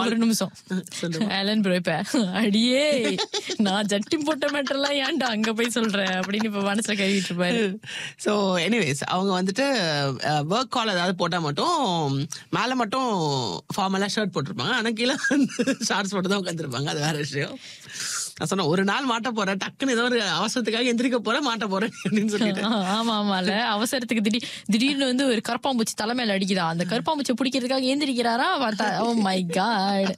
ஒரு நிமிஷம் Alan bro இப்ப அடியே நான் ஜட்டி போட்ட மேட்டர்லாம் ஏன்டா அங்க போய் சொல்றேன் அப்படின்னு இப்ப மனசுல கழுவிட்டு இருப்பாரு ஸோ எனிவேஸ் அவங்க வந்துட்டு ஒர்க் கால் ஏதாவது போட்டால் மட்டும் மேலே மட்டும் ஃபார்மலாக ஷர்ட் போட்டிருப்பாங்க ஆனால் கீழே வந்து ஷார்ட்ஸ் போட்டு தான் உட்காந்துருப்பாங்க அது வேற விஷயம் நான் சொன்னேன் ஒரு நாள் மாட்ட போறேன் டக்குன்னு ஏதோ ஒரு அவசரத்துக்காக எந்திரிக்க போறேன் மாட்ட போறேன் அப்படின்னு சொல்லிட்டு ஆ, ஆமா ஆமால அவசரத்துக்கு திடீர் திடீர்னு வந்து ஒரு கருப்பாம்பூச்சி தலைமையில அடிக்குதா அந்த கருப்பாம்பூச்சி பிடிக்கிறதுக்காக ஏந்திரிக்கிறாரா பார்த்தா oh my god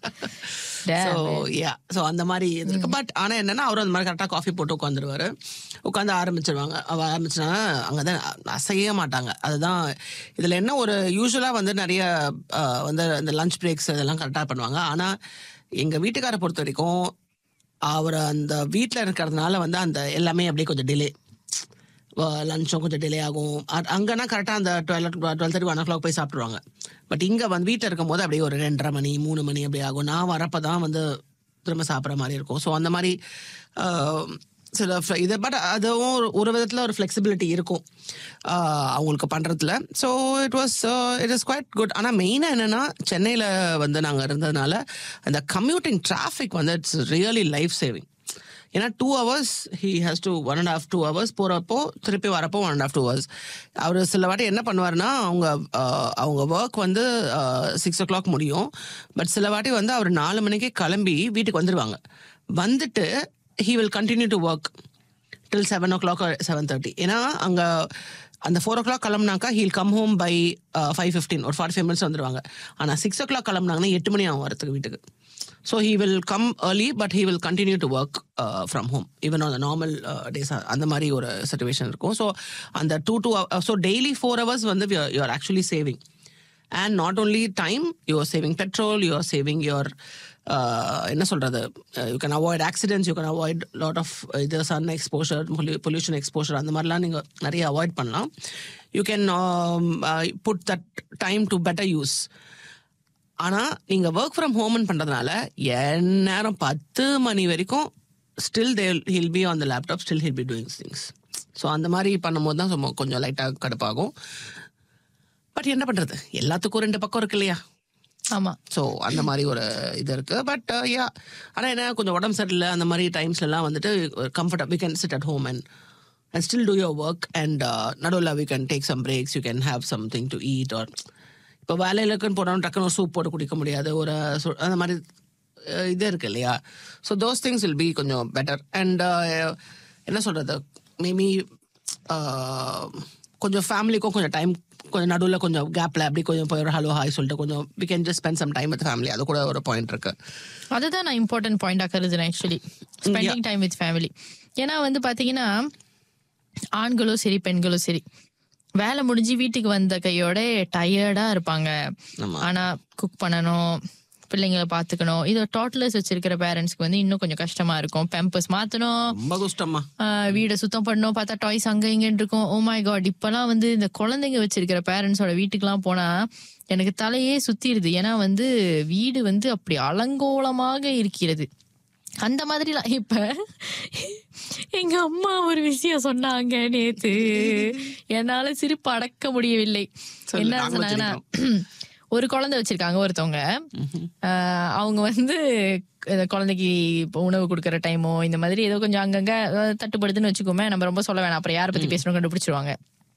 so yeah so அந்த மாதிரி இது இருக்கு பட் ஆனால் என்னன்னா அவரும் அந்த மாதிரி கரெக்டாக காஃபி போட்டு உட்காந்துருவாரு உட்காந்து ஆரம்பிச்சிருவாங்க அவ ஆரம்பிச்சுனா அங்கே தான் அசைய மாட்டாங்க அதுதான் இதில் என்ன ஒரு யூஸ்வலாக வந்து நிறைய அஹ், வந்து இந்த லஞ்ச் பிரேக்ஸ் இதெல்லாம் கரெக்டாக பண்ணுவாங்க ஆனால் எங்கள் வீட்டுக்காரை பொறுத்த வரைக்கும் அவர் அந்த வீட்டில் இருக்கிறதுனால வந்து அந்த எல்லாமே அப்படியே கொஞ்சம் டிலே லஞ்சும் கொஞ்சம் டிலே ஆகும் அ- அங்கன்னா கரெக்டாக அந்த twelve twelve thirty one o'clock போய் சாப்பிட்ருவாங்க பட் இங்கே வந்து வீட்டில் இருக்கும் போது அப்படியே ஒரு ரெண்டரை மணி மூணு மணி அப்படி ஆகும் நான் வரப்போ தான் வந்து திரும்ப சாப்பிட்ற மாதிரி இருக்கும் ஸோ அந்த மாதிரி ஆஹ், சில fle- இது பட் அதுவும் ஒரு- ஒரு விதத்தில் ஒரு ஃப்ளெக்சிபிலிட்டி இருக்கும் ஆஹ், அவங்களுக்கு பண்ணுறதுல so it was it is quite good ஆனால் மெயினாக என்னென்னா சென்னையில் வந்து நாங்கள் இருந்ததுனால அந்த கம்யூட்டிங் டிராஃபிக் வந்து இட்ஸ் ரியலி லைஃப் சேவிங் ஏன்னா two hours he has to one and half two hours போகிறப்போ திருப்பி வரப்போ one and half two hours அவர் சில வாட்டி என்ன பண்ணுவாருன்னா அவங்க ஆஹ், அவங்க ஒர்க் வந்து சிக்ஸ் ஓ கிளாக் முடியும் பட் சில வாட்டி வந்து அவர் நாலு மணிக்கே கிளம்பி வீட்டுக்கு வந்துடுவாங்க வந்துட்டு he will continue to work till seven o'clock seven thirty ஏன்னா அங்கே அந்த ஃபோர் ஓ கிளாக் கிளம்புனாக்கா he'll come home by five fifteen ஒரு ஃபார்ட்டி ஃபைவ் மினிட்ஸ் வந்துடுவாங்க ஆனால் சிக்ஸ் ஓ கிளாக் கிளம்புனாங்கன்னா எட்டு மணி ஆகும் வரதுக்கு வீட்டுக்கு so he will come early but he will continue to work from home even on normal days அந்த மாதிரி ஒரு சுச்சுவேஷன் இருக்கும் ஸோ அந்த two two so daily four hours வந்து you are actually saving and not only time you are saving petrol you are saving your என்ன சொல்றது you can avoid accidents you can avoid lot of இது sun exposure pollution exposure அந்த மாதிரிலாம் நீங்கள் நிறைய avoid பண்ணலாம் you can put that time to better use ஆனால் நீங்கள் ஒர்க் ஃப்ரம் ஹோம்னு பண்ணுறதுனால எந்நேரம் பத்து மணி வரைக்கும் still they'll be on the laptop still he'll be doing things so அந்த மாதிரி பண்ணும்போது தான் சும்மா கொஞ்சம் லைட்டாக கடுப்பாகும் பட் என்ன பண்ணுறது எல்லாத்துக்கும் ரெண்டு பக்கம் இருக்கு இல்லையா ஆமா ஸோ அந்த மாதிரி ஒரு இது இருக்கு பட் யா ஆனால் என்ன கொஞ்சம் உடம்பு சரியில்லை அந்த மாதிரி டைம்ஸ்லாம் வந்துட்டு comfortable we can sit at home and and still do your work and நடுவில் we can take some breaks you can have something to eat or இப்போ வேலையில் இருக்குன்னு போனோம் டக்குன்னு ஒரு சூப் போட்டு குடிக்க முடியாது ஒரு சு- அந்த மாதிரி அஹ், இது இருக்கு இல்லையா so those things will be கொஞ்சம் பெட்டர் அண்ட் என்ன சொல்கிறது மேபி கொஞ்சம் ஃபேமிலிக்கும் கொஞ்சம் டைம் கொஞ்சம் நடுவில் கொஞ்சம் கேப்பில் அப்படி கொஞ்சம் போய் ஒரு ஹலோ ஹாய் சொல்லிட்டு கொஞ்சம் we can just spend some time with family அது கூட ஒரு பாயிண்ட் இருக்கு அதுதான் நான் இம்பார்ட்டன்ட் பாயிண்டா கருதுறேன் actually spending time with family ஏன்னா வந்து பாத்தீங்கன்னா ஆண்களும் சரி பெண்களும் சரி வேலை முடிஞ்சு வீட்டுக்கு வந்த கையோட டயர்டா இருப்பாங்க ஆமா. ஆனா குக் பண்ணணும் பிள்ளைங்களை பாத்துக்கணும் இது டோட்டலர்ஸ் வச்சிருக்கிற பேரண்ட்ஸ்க்கு வந்து இன்னும் கொஞ்சம் கஷ்டமா இருக்கும் பெம்பர்ஸ் மாத்தணும் ரொம்ப கஷ்டமா ஆஹ் வீடை சுத்தம் பண்ணணும் பார்த்தா டாய்ஸ் அங்க இங்கன்னு இருக்கும் ஓ மை காட் இப்பெல்லாம் வந்து இந்த குழந்தைங்க வச்சிருக்கிற பேரண்ட்ஸோட வீட்டுக்கெல்லாம் போனா எனக்கு தலையே சுத்திருது ஏன்னா வந்து வீடு வந்து அப்படி அலங்கோலமாக இருக்கிறது அந்த மாதிரிலாம் இப்ப எங்க அம்மா ஒரு விஷயம் சொன்னாங்க நேத்து என்னால சிரிப்பு அடக்க முடியவில்லை சொல்லு, என்ன நாங்களும் சொன்னாங்கன்னா ஒரு குழந்தை வச்சிருக்காங்க ஒருத்தவங்க ஆஹ் அவங்க வந்து இந்த குழந்தைக்கு இப்போ உணவு கொடுக்குற டைமோ இந்த மாதிரி ஏதோ கொஞ்சம் அங்கங்க அஹ், தட்டுப்படுதுன்னு வச்சுக்கோமே நம்ம ரொம்ப சொல்ல வேணாம் அப்புறம் யாரை பத்தி பேசணும் கண்டுபிடிச்சிருவாங்க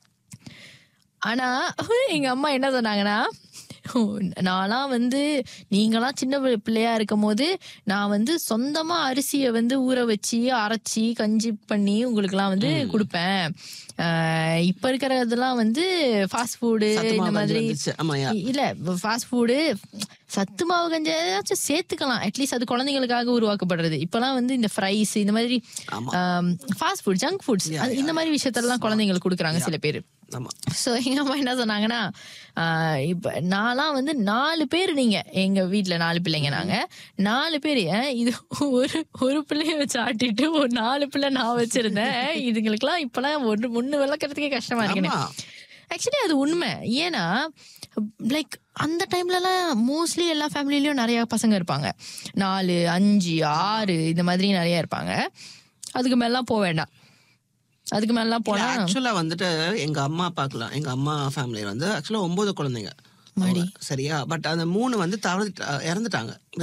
ஆனா எங்க அம்மா என்ன சொன்னாங்கன்னா நான்லாம் வந்து நீங்களாம் சின்ன பிள்ளை- பிள்ளையா இருக்கும் போது நான் வந்து சொந்தமா அரிசியை வந்து ஊற வச்சு அரைச்சி கஞ்சி பண்ணி உங்களுக்குலாம் வந்து கொடுப்பேன் ஆஹ் இப்ப இருக்கிறதெல்லாம் வந்து ஃபாஸ்ட் ஃபுட்டு சத்து இந்த மாவு மாதிரி வந்துச்சு ஆமாயா இ- இல்ல ஃபாஸ்ட் ஃபுட்டு சத்து மாவு கஞ்சாச்சும் சேர்த்துக்கலாம் அட்லீஸ்ட் அது குழந்தைங்களுக்காக உருவாக்கப்படுறது இப்பெல்லாம் வந்து இந்த ஃப்ரைஸ் இந்த மாதிரி ஆமா. ஃபாஸ்ட் ஃபுட் ஜங்க் ஃபுட்ஸ் இந்த மாதிரி விஷயத்தெல்லாம் குழந்தைங்களுக்கு கொடுக்குறாங்க சில பேர் ஆமா சோ எங்க அம்மா என்ன சொன்னாங்கன்னா ஆஹ் இப்ப நான்லாம் வந்து நாலு பேர் நீங்க எங்க வீட்ல நாலு பிள்ளைங்க நாங்க நாலு பேர் ஏன் இது ஒரு ஒரு பிள்ளைய வச்சு ஆட்டிட்டு ஒரு நாலு பிள்ளை நான் வச்சிருந்தேன் இதுங்களுக்குலாம் இப்பெல்லாம் ஒன்று முன்னு விளக்குறதுக்கே கஷ்டமா இருக்குன்னு ஆமா ஆக்சுவலி அது உண்மை ஏன்னா லைக் அந்த டைம்லலாம் மோஸ்ட்லி எல்லா ஃபேமிலிலயும் நிறைய பசங்க இருப்பாங்க நாலு அஞ்சு ஆறு இந்த மாதிரி நிறைய இருப்பாங்க அதுக்கு மேலாம் போக வேண்டாம் அதுக்கு மேலாம் போனா ஆக்சுவலா வந்துட்டு எங்க அம்மா அப்பாக்குலாம் எங்க அம்மா ஃபேமிலி வந்து ஆக்சுவலா ஒன்பது குழந்தைங்க மாடி. சரியா பட் அந்த மூணு வந்து தவறு இறந்துட்டாங்க